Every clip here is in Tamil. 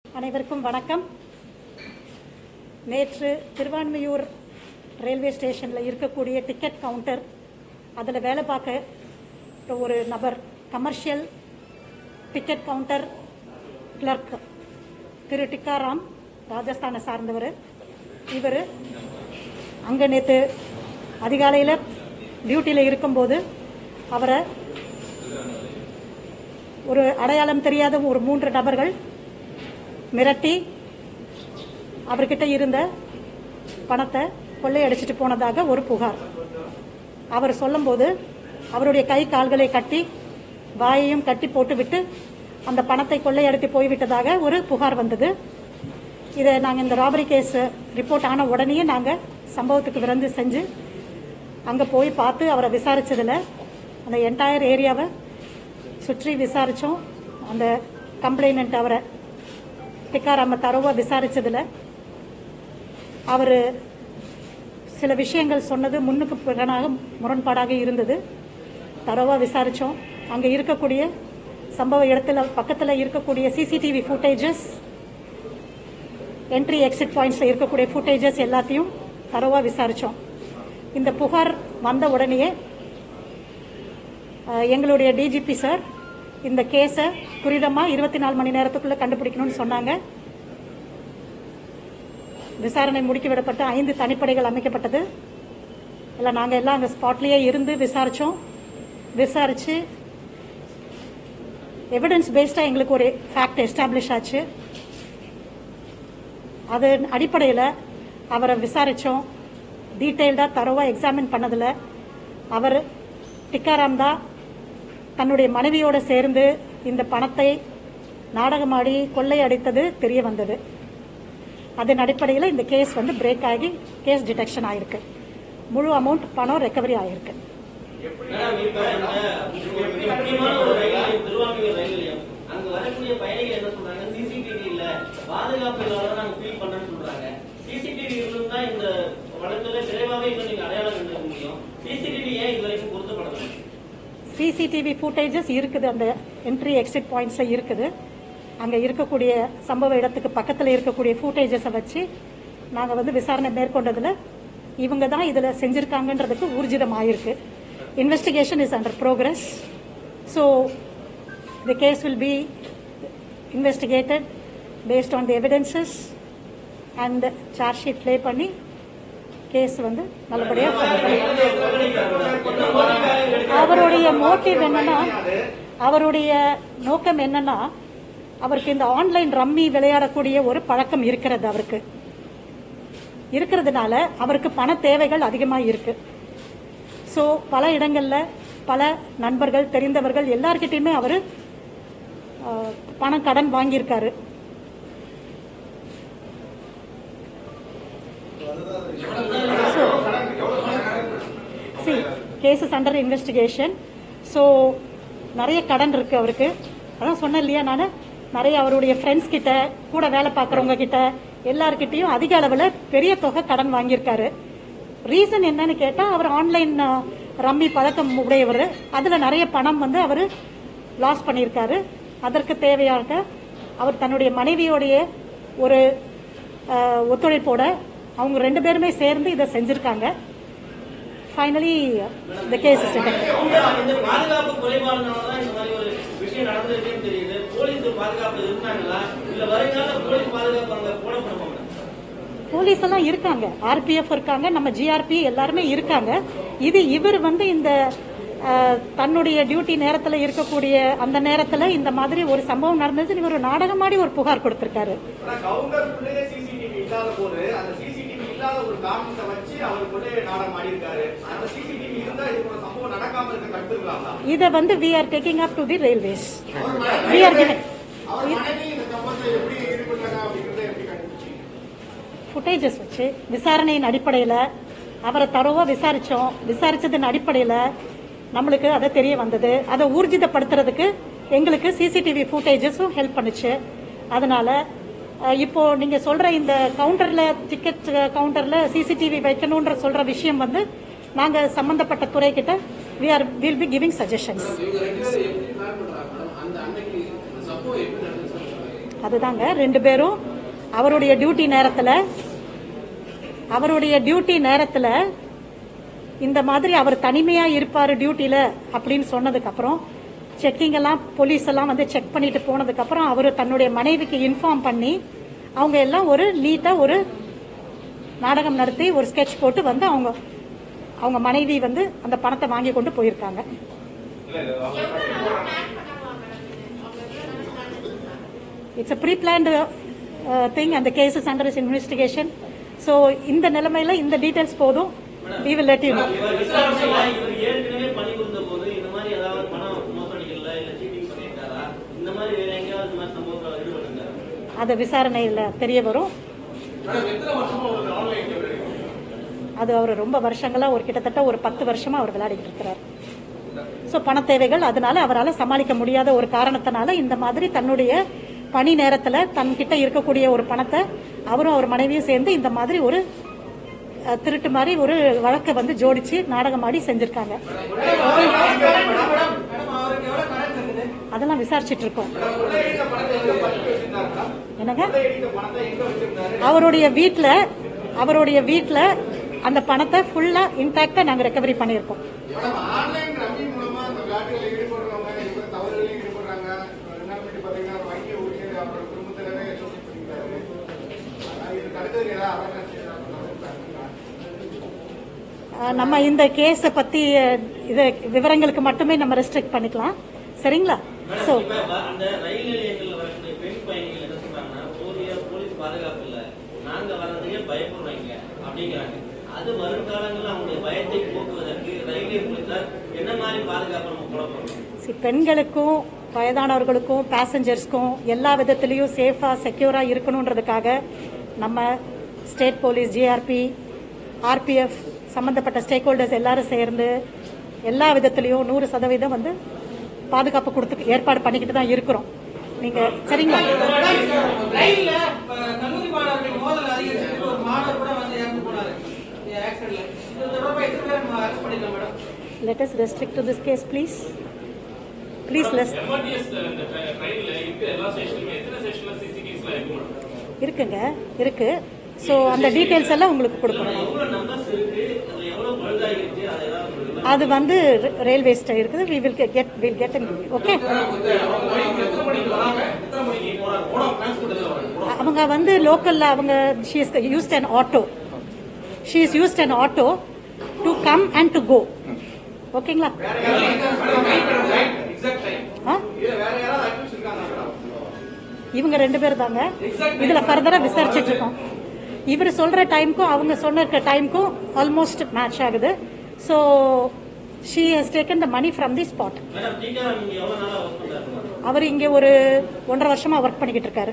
அனைவருக்கும் வணக்கம் நேற்று திருவான்மையூர் ரயில்வே ஸ்டேஷனில் இருக்கக்கூடிய டிக்கெட் கவுண்டர் அதில் வேலை பார்க்க ஒரு நபர் commercial ticket counter clerk Thiru Tikaram ராஜஸ்தானை சார்ந்தவர் இவர் அங்கே நேற்று அதிகாலையில் டியூட்டியில் இருக்கும்போது அவரை ஒரு அடையாளம் தெரியாத ஒரு மூன்று நபர்கள் மிரட்டி அவர்கிட்ட இருந்த பணத்தை கொள்ளையடிச்சிட்டு போனதாக ஒரு புகார் அவர் சொல்லும்போது அவருடைய கை கால்களை கட்டி வாயையும் கட்டி போட்டுவிட்டு அந்த பணத்தை கொள்ளையடித்து போய்விட்டதாக ஒரு புகார் வந்தது இதை நாங்கள் இந்த ராபரி கேஸ் ரிப்போர்ட் ஆன உடனே நாங்கள் சம்பவத்துக்கு விரைந்து செஞ்சு அங்கே போய் பார்த்து அவரை விசாரிச்சதுல அந்த என்டையர் ஏரியாவை சுற்றி விசாரித்தோம் அந்த கம்ப்ளைனண்ட் அவரை டிக்காராம தரவா விசாரிச்சதுல அவர் சில விஷயங்கள் சொன்னது முன்னுக்கு பிறனாக முரண்பாடாக இருந்தது தரவா விசாரித்தோம் அங்கே இருக்கக்கூடிய சம்பவ இடத்துல பக்கத்தில் இருக்கக்கூடிய சிசிடிவி ஃபுட்டேஜஸ் என்ட்ரி எக்ஸிட் பாயிண்ட்ஸில் இருக்கக்கூடிய ஃபுட்டேஜஸ் எல்லாத்தையும் தரவா விசாரித்தோம் இந்த புகார் வந்த உடனேயே அஹ், எங்களுடைய டிஜிபி சார் இந்த கேஸை துரிதமாக இருபத்தி நாலு மணி நேரத்துக்குள்ளே கண்டுபிடிக்கணும்னு சொன்னாங்க விசாரணை முடுக்கிவிடப்பட்டு ஐந்து தனிப்படைகள் அமைக்கப்பட்டது இல்லை நாங்கள் எல்லாம் அங்கே ஸ்பாட்லேயே இருந்து விசாரித்தோம் விசாரித்து எவிடன்ஸ் பேஸ்டாக எங்களுக்கு ஒரு ஃபேக்ட் எஸ்டாப்ளிஷ் ஆச்சு அது அடிப்படையில் அவரை விசாரித்தோம் டீட்டெயில்டாக தரோவாக எக்ஸாமின் பண்ணதில் அவர் டிக்காராம் தான் தன்னுடைய மனைவியோடு சேர்ந்து இந்த பணத்தை நாடகமாடி கொள்ளையடித்தது தெரிய வந்தது அதன் அடிப்படையில் இந்த கேஸ் வந்து பிரேக் ஆகி கேஸ் டிடெக்ஷன் ஆயிருக்கு முழு அமௌண்ட் பணம் ரெக்கவரி ஆயிருக்கு மேடம், இப்ப இந்த ஒரு முக்கியமான ஒரு ரயில் நிலையம், திருவான்மியூர் ரயில் நிலையம். அங்க வரக்கூடிய பயணிகள் என்ன சொல்றாங்க சிசிடிவி இல்ல பாதுகாப்பு இல்லாத நாங்க ஃபீல் பண்றோம்னு சொல்றாங்க சிசிடிவி இருந்தா இந்த வழக்குல விரைவாவே இன்னும் நீங்க அடையாளம் கண்டுக்க முடியும் சிசிடிவி ஏன் இது வரைக்கும் பொருத்தப்படல சிசிடிவி ஃபுட்டேஜஸ் இருக்குது அந்த என்ட்ரி எக்ஸிட் பாயிண்ட்ஸில் இருக்குது அங்கே இருக்கக்கூடிய சம்பவ இடத்துக்கு பக்கத்தில் இருக்கக்கூடிய ஃபுட்டேஜஸை வச்சு நாங்கள் வந்து விசாரணை மேற்கொண்டதில் இவங்க தான் இதில் செஞ்சுருக்காங்கன்றதுக்கு ஊர்ஜிதம் ஆயிருக்கு investigation is under progress so the case will be investigated based on the evidences and charge sheet ப்ளே பண்ணி கேஸ் வந்து நல்லபடியாக அவருடைய மோட்டிவ் என்னன்னா அவருடைய நோக்கம் என்னன்னா அவருக்கு இந்த ஆன்லைன் ரம்மி விளையாடக்கூடிய ஒரு பழக்கம் இருக்கிறது அவருக்கு இருக்கிறதுனால அவருக்கு பண தேவைகள் அதிகமாக இருக்கு ஸோ பல இடங்கள்ல பல நண்பர்கள் தெரிந்தவர்கள் எல்லார்கிட்டயுமே அவர் பணம் கடன் வாங்கியிருக்காரு so the case is under investigation so நிறைய கடன் இருக்கு அவருக்கு அதான் சொன்னேன் இல்லையா நான் நிறைய அவருடைய ஃப்ரெண்ட்ஸ் கிட்ட கூட வேலை பார்க்குறவங்க கிட்ட எல்லார்கிட்டயும் அதிக அளவில் பெரிய தொகை கடன் வாங்கியிருக்காரு ரீசன் என்னன்னு கேட்டால் அவர் ஆன்லைன் ரம்மி பழக்கம் உடையவர் அதில் நிறைய பணம் வந்து அவர் லாஸ் பண்ணியிருக்காரு அதற்கு தேவையாக அவர் தன்னுடைய மனைவியோடைய ஒரு அஹ், ஒத்துழைப்போட அவங்க ரெண்டு பேருமே சேர்ந்து இதை செஞ்சிருக்காங்க ஃபைனலி த கேஸ் இஸ் இந்த பாதுகாப்பு குறைபாடுனாலதான் இந்த மாதிரி ஒரு விஷயம் நடந்திருக்குன்னு தெரியுது போலீஸ் பாதுகாப்பு இருந்தாங்களா இல்ல வருங்கால போலீஸ் பாதுகாப்பு அங்க போடப்படுமா மேடம்? போலீஸ் எல்லாம் இருக்காங்க ஆர்பிஎஃப் இருக்காங்க நம்ம ஜிஆர்பி எல்லாருமே இருக்காங்க இது இவர் வந்து இந்த அஹ், தன்னுடைய டியூட்டி நேரத்துல இருக்கக்கூடிய அந்த நேரத்துல இந்த மாதிரி ஒரு சம்பவம் நடந்தது இவர் ஒரு நாடகமாடி ஒரு புகார் கொடுத்திருக்காரு ஆனா கவுண்டருக்குள்ளேயே சிசிடிவி இல்லாத போது அந்த சிசிடிவி இல்லாத ஒரு காரணத்தை வச்சு அவருக்குள்ளே நாடகம் ஆடி இருக்காரு அந்த சிசிடிவி இருந்தா இது போல சம்பவம் நடக்காம இருக்க தடுத்துருக்கலாம்ல இதை வந்து we are taking up to the railways we are அவர் மனைவி இந்த சம்பவத்தை எப்படி ஈடுபட்டாங்க அப்படிங்கறத எப்படி கண்டுபிடிச்சீங்க ஃபுட்டேஜஸ் வச்சு விசாரணையின் அடிப்படையில் அவரை தரோவா விசாரிச்சோம் விசாரிச்சதன் அடிப்படையில் நம்மளுக்கு அதை தெரிய வந்தது அதை ஊர்ஜிதப்படுத்துறதுக்கு எங்களுக்கு சிசிடிவி ஃபுட்டேஜஸும் ஹெல்ப் பண்ணுச்சு அதனால அஹ், இப்போ நீங்க சொல்ற இந்த கவுண்டர்ல டிக்கெட் கவுண்டர்ல சிசிடிவி வைக்கணும்ன்ற சொல்ற விஷயம் வந்து நாங்க சம்பந்தப்பட்ட துறை கிட்ட we are will be giving suggestions இவங்க ரெண்டு பேரும் எப்படி பிளான் பண்றாங்க மேடம் அந்த அன்னைக்கு அந்த சம்பவம் எப்படி நடந்துச்சு அதுதாங்க ரெண்டு பேரும் அவருடைய டியூட்டி நேரத்துல அவருடைய டியூட்டி நேரத்துல இந்த மாதிரி அவர் தனிமையா இருப்பாரு டியூட்டில அப்படின்னு சொன்னதுக்கு அப்புறம் செக்கிங் எல்லாம் போலீஸ் எல்லாம் வந்து செக் பண்ணிட்டு போனதுக்கு அப்புறம் அவர் தன்னுடைய மனைவிக்கு இன்ஃபார்ம் பண்ணி அவங்க எல்லாம் ஒரு நீட்டா ஒரு நாடகம் நடத்தி ஒரு ஸ்கெட்ச் போட்டு வந்து அவங்க அவங்க மனைவி வந்து அந்த பணத்தை வாங்கி கொண்டு போயிருக்காங்க it's a pre planned thing அந்த case is under is investigation so இந்த நிலைமையில இந்த டீடைல்ஸ் போதும் we will let you know இவர் விசாரணையில இவர் ஏற்கனவே பணிபுரிந்த போது இந்த மாதிரி ஏதாவது பணம் மோசடிகள்ல இல்ல சீட்டிங் பண்ணியிருக்காரா இந்த மாதிரி வேற எங்கேயாவது இந்த மாதிரி சம்பவத்தில் ஈடுபட்டிருக்காரா அது விசாரணையில் தெரிய வரும் அது அவர் ரொம்ப வருஷங்களா ஒரு கிட்டத்தட்ட ஒரு பத்து வருஷமா அவர் விளையாடிட்டு இருக்கிறார் ஸோ பண தேவைகள் அதனால அவரால் சமாளிக்க முடியாத ஒரு காரணத்தினால இந்த மாதிரி தன்னுடைய பணி நேரத்துல தன்கிட்ட இருக்கக்கூடிய ஒரு பணத்தை அவரும் அவர் மனைவியும் சேர்ந்து இந்த மாதிரி ஒரு அஹ், திருட்டு மாதிரி ஒரு வழக்கை வந்து ஜோடிச்சு நாடகமாடி செஞ்சிருக்காங்க அதெல்லாம் விசாரிச்சிட்டு இருக்கோம் என்னங்க அவருடைய வீட்ல அவருடைய வீட்ல அந்த பணத்தை ஃபுல்லா இன்டாக்டா நாங்க ரெக்கவரி பண்ணியிருக்கோம் ஆன்லைன் ரம்மி மூலமா அந்த விளையாட்டுகளில் ஈடுபடுறவங்க இப்ப தவறுகளில் ஈடுபடுறாங்க ரெண்டாவது பாத்தீங்கன்னா வங்கி ஊழியர் அப்புறம் குடும்பத்தினரே எஸ்ஓசி பண்ணிக்கிறாரு ஆனா இதுக்கு அடுத்தது ஏதாவது அவேர்னஸ் அஹ், நம்ம இந்த கேஸை பத்தி அஹ், இது விவரங்களுக்கு மட்டுமே நம்ம ரெஸ்ட்ரிக்ட் பண்ணிக்கலாம் சரிங்களா சோ இப்ப வ- அந்த ரயில் நிலையங்கள்ல வரக்கூடிய பெண் பயணிகள் என்ன சொல்றாங்கன்னா போதிய போலீஸ் பாதுகாப்பு இல்ல நாங்க வர்றதுக்கே பயப்படுறாங்க அப்படிங்கிறாங்க அது வருங்காலங்களில் அவங்களுடைய பயத்தை போக்குவதற்கு ரயில்வே போலீசார் என்ன மாதிரி பாதுகாப்பு நம்ம போட போறோம் சி பெண்களுக்கும் வயதானவர்களுக்கும் பேசஞ்சர்ஸ்க்கும் எல்லா விதத்திலையும் சேஃபா செக்யூரா இருக்கணுன்றதுக்காக நம்ம ஸ்டேட் போலீஸ் ஜிஆர்பி ஆர்பிஎஃப் சம்பந்தப்பட்ட ஸ்டேக் ஹோல்டர்ஸ் எல்லாரும் சேர்ந்து எல்லா விதத்திலையும் நூறு சதவீதம் வந்து பாதுகாப்பு கொடுத்து ஏற்பாடு பண்ணிக்கிட்டு தான் இருக்கிறோம் நீங்க சரிங்களா ரயில்ல இப்ப கல்லூரி மாணவர்கள் மோதல் அதிகரிச்சு ஒரு மாணவர் கூட வந்து இறந்து போனாரு ஆக்சிடென்ட்ல இது தொடர்பா எத்தனை பேர் நம்ம அரெஸ்ட் பண்ணிக்கலாம் madam let us restrict to this case please please less MRTS இந்த ட்ரெயின்ல இருக்கிற எல்லா ஸ்டேஷன்லயுமே எத்தனை ஸ்டேஷன்ல சிசிடிவிஸ்லாம் இருக்கு மேடம் இருக்குங்க இருக்கு ஸோ அந்த டீட்டெயில்ஸ் எல்லாம் உங்களுக்கு கொடுக்கணும் எவ்வளவு நம்பர்ஸ் இருக்கு அதுல எவ்வளவு பழுதாகிருச்சு அதை ஏதாவது சொல்லுங்க. அது வந்து ரயில்வேஸ்ட இருக்குது we will get will get okay அவங்க வந்து லோக்கல்ல அவங்க she is used an auto she is used an auto to come and to go ஓகேங்களா ஆ? வேற யாராவது அக்யூஸ் இருக்காங்க மேடம் இவங்க ரெண்டு பேர் தாங்க இதுல ஃபர்தரா விசாரிச்சுட்டு இருக்கோம் இவர் சொல்ற டைம்க்கும் அவங்க சொன்ன டைம்க்கும் ஆல்மோஸ்ட் மேட்ச் ஆகுது so she has taken the money from the spot madam teacher நீங்க எவ்வளவு நாளா ஒர்க் பண்றாரு அவர் இங்க ஒரு ஒன்றரை வருஷமா ஒர்க் பண்ணிக்கிட்டு இருக்காரு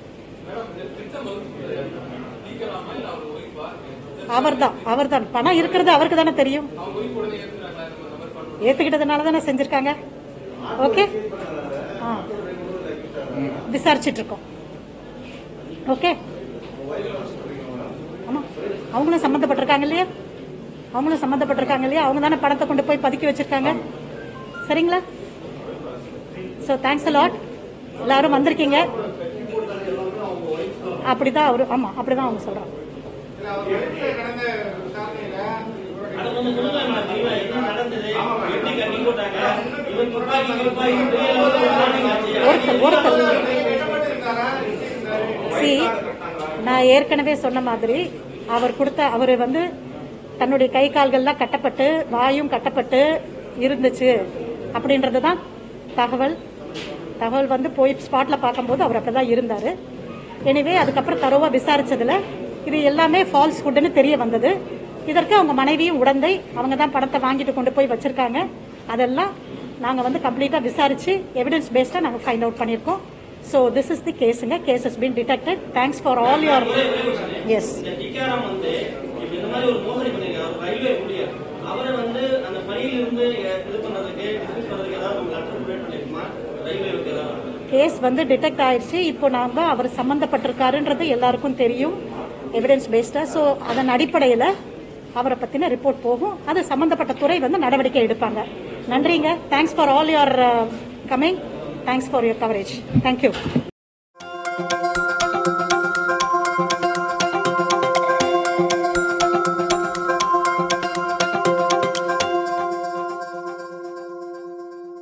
அவர்தான் அவர்தான் பணம் இருக்கிறது அவருக்கு தானே தெரியும் ஏத்துக்கிட்டதுனால தானே செஞ்சிருக்காங்க ஓகே ஆ விசாரிச்சிட்டு இருக்கோம் ஓகே ஆமா அவங்களும் சம்மந்தப்பட்டிருக்காங்க இல்லையா அவங்களும் சம்மந்தப்பட்டிருக்காங்க இல்லையா அவங்க தானே பணத்தை கொண்டு போய் பதுக்கி வச்சிருக்காங்க சரிங்களா ஸோ தேங்க்ஸ் லாட் எல்லாரும் வந்திருக்கீங்க அப்படிதான் அவரு ஆமா அப்படிதான் அவங்க சொல்றாங்க அவர் எழுத்துல கடந்த விசாரணையில அது கொஞ்சம் சொல்லுங்க மேடம் தெளிவா என்ன நடந்தது எப்படி கட்டி போட்டாங்க இவன் துப்பாக்கி துப்பாக்கி பெரிய அளவுல விசாரணை ஆச்சு. ஒருத்தர் ஒருத்தர் வெட்டப்பட்டு இருந்தாரா இருந்தாரு சி நான் ஏற்கனவே சொன்ன மாதிரி அவர் கொடுத்த அவர் வந்து தன்னுடைய கை கால்கள்லாம் கட்டப்பட்டு வாயும் கட்டப்பட்டு இருந்துச்சு அப்படின்றது தான் தகவல் தகவல் வந்து போய் ஸ்பாட்ல பார்க்கும்போது அவர் அப்படிதான் இருந்தாரு எனிவே அதுக்கப்புறம் தரோவா விசாரிச்சதுல இது எல்லாமே ஃபால்ஸ் ஃபுட்னு தெரிய வந்தது இதற்கு அவங்க மனைவியும் உடந்தை அவங்க தான் பணத்தை வாங்கிட்டு கொண்டு போய் வச்சிருக்காங்க அதெல்லாம் நாங்க வந்து கம்ப்ளீட்டா விசாரிச்சு எவிடன்ஸ் பேஸ்டா நாங்க ஃபைண்ட் அவுட் பண்ணியிருக்கோம் ஸோ திஸ் இஸ் தி கேஸுங்க case has been detected thanks for all your எஸ் இந்த டிகாரம் வந்து இப்ப இந்த மாதிரி ஒரு மோசடி பண்ணிருக்காரு ஒரு ரயில்வே ஊழியர் அவரை வந்து அந்த பணியிலிருந்து இது பண்றதுக்கு டிஸ்மிஸ் பண்றதுக்கு ஏதாவது நம்ம லெட்டர் ப்ரொவைட் பண்ணிருக்குமா ரயில்வேவுக்கு ஏதாவது கேஸ் வந்து டிடெக்ட் ஆயிடுச்சு இப்போ நாம அவர் சம்பந்தப்பட்டிருக்காருன்றது எல்லாருக்கும் தெரியும் எவிடன்ஸ் பேஸ்டா ஸோ அதன் அடிப்படையில அவரை பத்தின ரிப்போர்ட் போகும் அது சம்பந்தப்பட்ட துறை வந்து நடவடிக்கை எடுப்பாங்க நன்றிங்க thanks for all your coming thanks for your coverage thank you